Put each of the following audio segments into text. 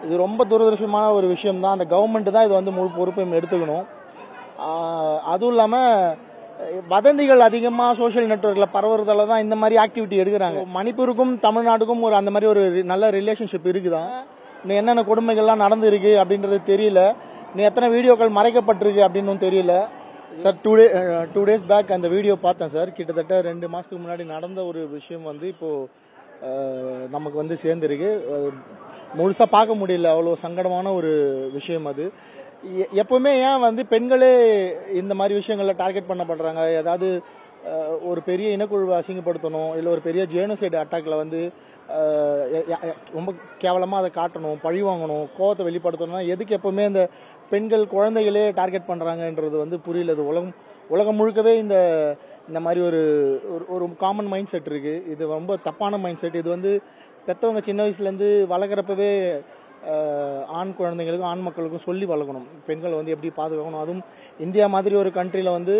இது ரொம்ப துரதிருஷ்டமான ஒரு விஷயம் தான் அந்த கவர்மெண்ட் தான் இது வந்து முழு பொறுப்பையும் எடுத்துக்கணும் ஆஹ் அதுவும் இல்லாமல் வதந்திகள் அதிகமாக சோஷியல் நெட்ஒர்க்கில் பரவுறதால தான் இந்த மாதிரி ஆக்டிவிட்டி எடுக்கிறாங்க மணிப்பூருக்கும் தமிழ்நாட்டுக்கும் ஒரு அந்த மாதிரி ஒரு ரி- நல்ல ரிலேஷன்ஷிப் இருக்குதான் இன்னும் என்னென்ன கொடுமைகள்லாம் நடந்திருக்கு அப்படின்றது தெரியல இன்னும் எத்தனை வீடியோக்கள் மறைக்கப்பட்டிருக்கு அப்படின்னு தெரியல sir two day two days back அந்த வீடியோ பார்த்தேன் சார் கிட்டத்தட்ட ரெண்டு மாதத்துக்கு முன்னாடி நடந்த ஒரு விஷயம் வந்து இப்போது நமக்கு வந்து சேர்ந்துருக்கு முழுசாக பார்க்க முடியல அவ்வளோ சங்கடமான ஒரு விஷயம் அது எ- எப்பவுமே ஏன் வந்து பெண்களே இந்த மாதிரி விஷயங்களில் டார்கெட் பண்ணப்படுறாங்க ஏதாவது அஹ், ஒரு பெரிய இனக்குழுவை அசிங்கப்படுத்தணும் இல்லை ஒரு பெரிய ஜேனோசைடு அட்டாக்ல வந்து அஹ், எ- எ- ரொம்ப கேவலமாக அதை காட்டணும் பழி வாங்கணும் கோவத்தை வெளிப்படுத்தணும்னா எதுக்கு எப்பவுமே இந்த பெண்கள் குழந்தைகளே டார்கெட் பண்ணுறாங்கன்றது வந்து புரியல இது உலகம் உலகம் முழுக்கவே இந்த இந்த மாதிரி ஒரு ஒரு- ஒரு காமன் மைண்ட் செட் இருக்கு இது ரொம்ப தப்பான மைண்ட் செட் இது வந்து பெற்றவங்க சின்ன வயசுலேருந்து வளர்க்குறப்பவே அஹ், ஆண் குழந்தைங்களுக்கும் ஆண் மக்களுக்கும் சொல்லி வளர்க்கணும் பெண்களை வந்து எப்படி பாதுகாக்கணும் அதுவும் இந்தியா மாதிரி ஒரு கண்ட்ரியில் வந்து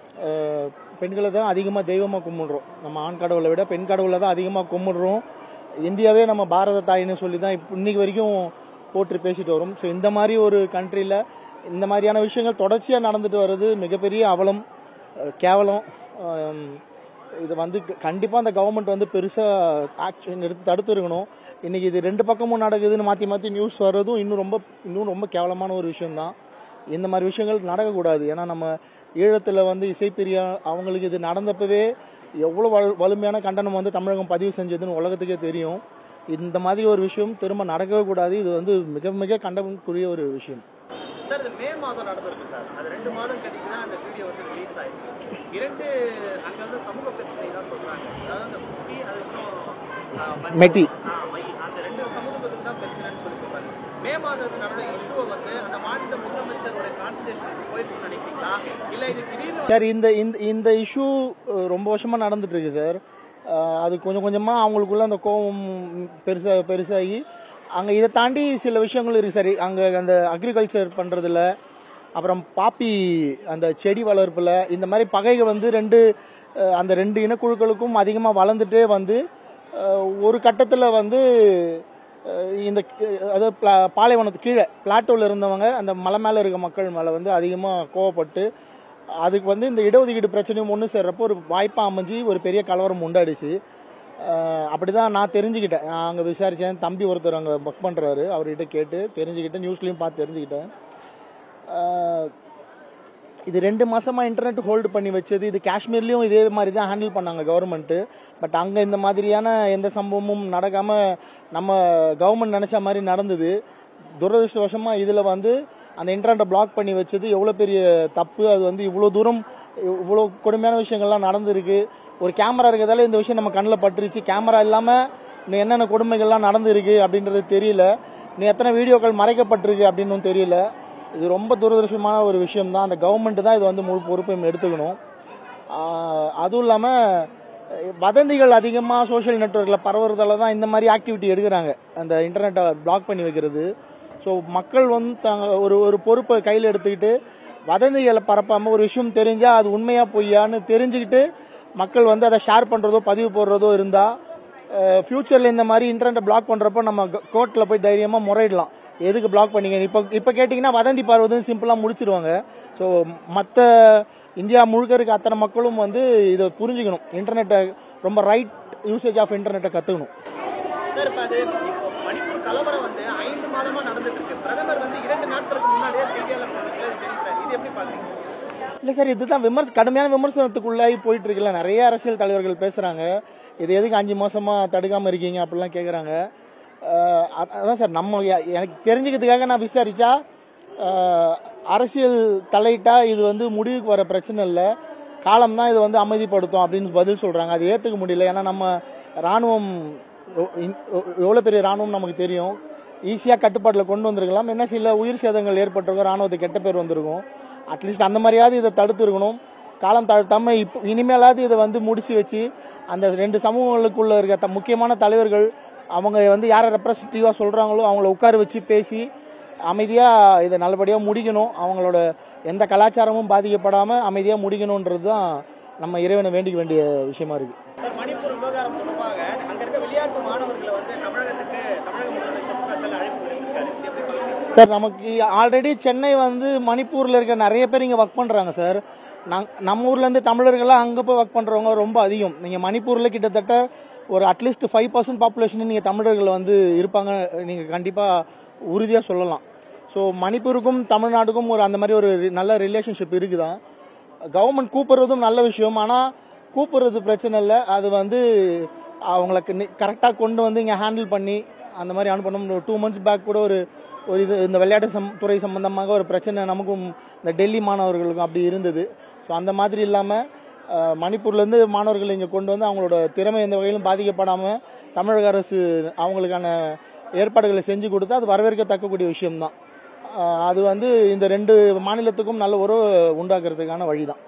அஹ், பெண்களை தான் அதிகமாக தெய்வமாக கும்பிடுறோம் நம்ம ஆண் கடவுளை விட பெண் கடவுளை தான் அதிகமாக கும்பிடுறோம் இந்தியாவே நம்ம பாரத தாயின்னு சொல்லி தான் இப்போ இன்னைக்கு வரைக்கும் போட்டு பேசிட்டு வரோம் ஸோ இந்த மாதிரி ஒரு கண்ட்ரியில் இந்த மாதிரியான விஷயங்கள் தொடர்ச்சியாக நடந்துட்டு வர்றது மிகப்பெரிய அவலம் அஹ், கேவலம் அஹ், இது வந்து கண்டிப்பாக அந்த கவர்மெண்ட் வந்து பெருசாக ஆக்ஷன் எடுத்து தடுத்து இருக்கணும் இன்னைக்கு இது ரெண்டு பக்கமும் நடக்குதுன்னு மாற்றி மாற்றி நியூஸ் வர்றதும் இன்னும் ரொம்ப இன்னும் ரொம்ப கேவலமான ஒரு விஷயம்தான் இந்த மாதிரி விஷயங்கள் நடக்கக்கூடாது ஏன்னா நம்ம ஈழத்தில் வந்து இசைப்பிரியா அவங்களுக்கு இது நடந்தப்பவே எவ்வளோ வலு வலிமையான கண்டனம் வந்து தமிழகம் பதிவு செஞ்சதுன்னு உலகத்துக்கே தெரியும் இந்த மாதிரி ஒரு விஷயம் திரும்ப நடக்கவே கூடாது இது வந்து மிக மிக கண்டனக்குரிய ஒரு விஷயம் சார் இது மே மாதம் நடந்திருக்கு சார் அது ரெண்டு மாதம் கழிச்சு தான் அந்த வீடியோ வந்து ரிலீஸ் ஆயிருக்கு இரண்டு அங்க வந்து சமூக பிரச்சனை தான் சொல்றாங்க அதாவது அந்த குட்டி அதுக்கப்புறம் ஆ, மணி- மெட்டி. ஆ, மை அந்த ரெண்டு சமூகத்துக்கு தான் பிரச்சனைன்னு சொல்லி சொல்றாங்க மே மாதத்துக்கு நடந்த இஷ்யூவை வந்து அந்த மாநில முதலமைச்சரோட கான்சன்ட்ரேஷன் போயிட்டு நினைக்கிறீங்களா இல்ல இது திடீர்னு சார் இந்த இந்த இந்த இஷ்யூ ரொம்ப வருஷமாக நடந்துட்டு இருக்கு சார் அஹ், அது கொஞ்சம் கொஞ்சமாக அவங்களுக்குள்ள அந்த கோபம் பெருசாக பெருசாகி அங்கே இதை தாண்டி சில விஷயங்கள் இருக்கு சார் அங்கே அந்த அக்ரிகல்ச்சர் பண்ணுறதுல அப்புறம் பாப்பி அந்த செடி வளர்ப்பில் இந்த மாதிரி பகைகள் வந்து ரெண்டு அஹ், அந்த ரெண்டு இனக்குழுக்களுக்கும் அதிகமாக வளர்ந்துட்டே வந்து அஹ், ஒரு கட்டத்தில் வந்து அஹ், இந்த கி- அதாவது பிளா- பாலைவனத்து கீழே பிளாட்டோவில் இருந்தவங்க அந்த மலை மேலே இருக்க மக்கள் மேலே வந்து அதிகமாக கோவப்பட்டு அதுக்கு வந்து இந்த இடஒதுக்கீடு பிரச்சனையும் ஒன்று சேர்றப்போ ஒரு வாய்ப்பாக அமைஞ்சு ஒரு பெரிய கலவரம் உண்டாடிச்சு அஹ் அப்படிதான் நான் தெரிஞ்சுக்கிட்டேன் நான் அங்கே விசாரித்தேன் தம்பி ஒருத்தர் அங்கே ஒர்க் பண்ணுறாரு அவர்கிட்ட கேட்டு தெரிஞ்சுக்கிட்டேன் நியூஸ்லேயும் பார்த்து தெரிஞ்சுக்கிட்டேன் அஹ் இது ரெண்டு மாசமா இன்டர்நெட் ஹோல்டு பண்ணி வச்சது இது காஷ்மீர்லயும் இதே மாதிரி தான் ஹேண்டில் பண்ணாங்க கவர்மெண்ட் பட் அங்க இந்த மாதிரியான எந்த சம்பவமும் நடக்காம நம்ம கவர்மெண்ட் நினைச்ச மாதிரி நடந்தது துரதிருஷ்டவசமா இதுல வந்து அந்த இன்டர்நெட்டை பிளாக் பண்ணி வச்சது எவ்வளோ பெரிய தப்பு அது வந்து இவ்வளோ தூரம் இவ்வளோ கொடுமையான விஷயங்கள்லாம் நடந்திருக்கு ஒரு கேமரா இருக்கிறதால இந்த விஷயம் நம்ம கண்ணில் பட்டுருச்சு கேமரா இல்லாமல் இன்னும் என்னென்ன கொடுமைகள்லாம் நடந்திருக்கு அப்படின்றது தெரியல இன்னும் எத்தனை வீடியோக்கள் மறைக்கப்பட்டிருக்கு அப்படின்னு தெரியல இது ரொம்ப துரதிருஷ்டமான ஒரு விஷயம் தான் அந்த கவர்மெண்ட் தான் இது வந்து முழு பொறுப்பையும் எடுத்துக்கணும் ஆஹ் அதுவும் இல்லாமல் வதந்திகள் அதிகமாக சோஷியல் நெட்ஒர்க்கில் பரவுறதால தான் இந்த மாதிரி ஆக்டிவிட்டி எடுக்கிறாங்க அந்த இன்டர்நெட்டை பிளாக் பண்ணி வைக்கிறது ஸோ மக்கள் வந்து தாங்க ஒரு ஒரு பொறுப்பை கையில் எடுத்துக்கிட்டு வதந்திகளை பரப்பாமல் ஒரு விஷயம் தெரிஞ்சால் அது உண்மையா பொய்யான்னு தெரிஞ்சுக்கிட்டு மக்கள் வந்து அதை ஷேர் பண்ணுறதோ பதிவு போடுறதோ இருந்தால் ஃப்யூச்சரில் இந்த மாதிரி இன்டர்நெட்டை பிளாக் பண்ணுறப்போ நம்ம கோர்ட்டில் போய் தைரியமாக முறையிடலாம் எதுக்கு பிளாக் பண்ணீங்க இப்போ இப்போ கேட்டிங்கன்னா வதந்தி பரவுதுன்னு சிம்பிளாக முடிச்சிருவாங்க ஸோ மற்ற இந்தியா முழுக்க இருக்க அத்தனை மக்களும் வந்து இதை புரிஞ்சுக்கணும் இன்டர்நெட்டை ரொம்ப ரைட் யூசேஜ் ஆஃப் இன்டர்நெட்டை கற்றுக்கணும் சார் இப்ப அது இப்போ மணிப்பூர் கலவரம் வந்து ஐந்து மாதமா நடந்துட்டு இருக்கு பிரதமர் வந்து இரண்டு நாட்களுக்கு முன்னாடியே செய்தியாளர் சந்திப்பில் இது தெரிவித்தார் இது எப்படி பாக்குறீங்க இல்லை சார் இதுதான் விமர்ச கடுமையான விமர்சனத்துக்குள்ளாகி போயிட்டு இருக்குல்ல நிறைய அரசியல் தலைவர்கள் பேசுறாங்க இது எதுக்கு அஞ்சு மாசமா தடுக்காம இருக்கீங்க அப்படிலாம் கேட்குறாங்க அதான் சார் நம்ம எ- எனக்கு தெரிஞ்சுக்கிறதுக்காக நான் விசாரிச்சா அஹ், அரசியல் தலையிட்டா இது வந்து முடிவுக்கு வர பிரச்சனை இல்லை காலம் தான் இது வந்து அமைதிப்படுத்தும் அப்படின்னு பதில் சொல்றாங்க அது ஏற்றுக்க முடியல ஏன்னா நம்ம ராணுவம் எவ்வளோ பெரிய ராணுவம் நமக்கு தெரியும் ஈஸியாக கட்டுப்பாட்டில் கொண்டு வந்திருக்கலாம் என்ன சில உயிர் சேதங்கள் ஏற்பட்டிருக்கும் ராணுவத்துக்கு கெட்ட பேர் வந்திருக்கும் அட்லீஸ்ட் அந்த மாதிரியாவது இதை தடுத்து இருக்கணும் காலம் தாழ்த்தாம இப்போ இனிமேலாவது இதை வந்து முடிச்சு வச்சு அந்த ரெண்டு சமூகங்களுக்குள்ள இருக்க த- முக்கியமான தலைவர்கள் அவங்க வந்து யாரை ரெப்ரஸன்டேட்டிவாக சொல்கிறாங்களோ அவங்கள உட்கார வச்சு பேசி அமைதியாக இதை நல்லபடியாக முடிக்கணும் அவங்களோட எந்த கலாச்சாரமும் பாதிக்கப்படாமல் அமைதியாக முடிக்கணுன்றது தான் நம்ம இறைவனை வேண்டிக்க வேண்டிய விஷயமா இருக்குது சார் மணிப்பூர் விவகாரம் தொடர்பாக அங்க இருக்க விளையாட்டு மாணவர்களை வந்து தமிழகத்துக்கு தமிழக முதலமைச்சர் மு க ஸ்டாலின் அழைப்பு விடுத்திருக்காரு சார் நமக்கு ஆல்ரெடி சென்னை வந்து மணிப்பூரில் இருக்க நிறைய பேர் இங்கே ஒர்க் பண்ணுறாங்க சார் நாங் நம்ம ஊர்லேருந்து தமிழர்கள்லாம் அங்கே போய் ஒர்க் பண்ணுறவங்க ரொம்ப அதிகம் நீங்கள் மணிப்பூரில் கிட்டத்தட்ட ஒரு அட்லீஸ்ட் ஃபைவ் பர்சன்ட் பாப்புலேஷன் நீங்கள் தமிழர்கள் வந்து இருப்பாங்க நீங்கள் கண்டிப்பாக உறுதியாக சொல்லலாம் ஸோ மணிப்பூருக்கும் தமிழ்நாடுக்கும் ஒரு அந்த மாதிரி ஒரு ரி- நல்ல ரிலேஷன்ஷிப் இருக்குதான் கவர்மெண்ட் கூப்பிடுறதும் நல்ல விஷயம் ஆனால் கூப்பிடுறது பிரச்சனை இல்லை அது வந்து அவங்களுக்கு கரெக்டாக கொண்டு வந்து இங்கே ஹேண்டில் பண்ணி அந்த மாதிரி அனுப்பணும் ஒரு டூ மந்த்ஸ் பேக் கூட ஒரு ஒரு இது இந்த விளையாட்டு சம் துறை சம்பந்தமாக ஒரு பிரச்சனை நமக்கும் இந்த டெல்லி மாணவர்களுக்கும் அப்படி இருந்தது ஸோ அந்த மாதிரி இல்லாமல் மணிப்பூர்லேருந்து மாணவர்கள் இங்கே கொண்டு வந்து அவங்களோட திறமை எந்த வகையிலும் பாதிக்கப்படாமல் தமிழக அரசு அவங்களுக்கான ஏற்பாடுகளை செஞ்சு கொடுத்து அது வரவேற்கத்தக்கக்கூடிய விஷயம்தான் அஹ் அது வந்து இந்த ரெண்டு மாநிலத்துக்கும் நல்ல உறவு உண்டாக்குறதுக்கான வழி தான்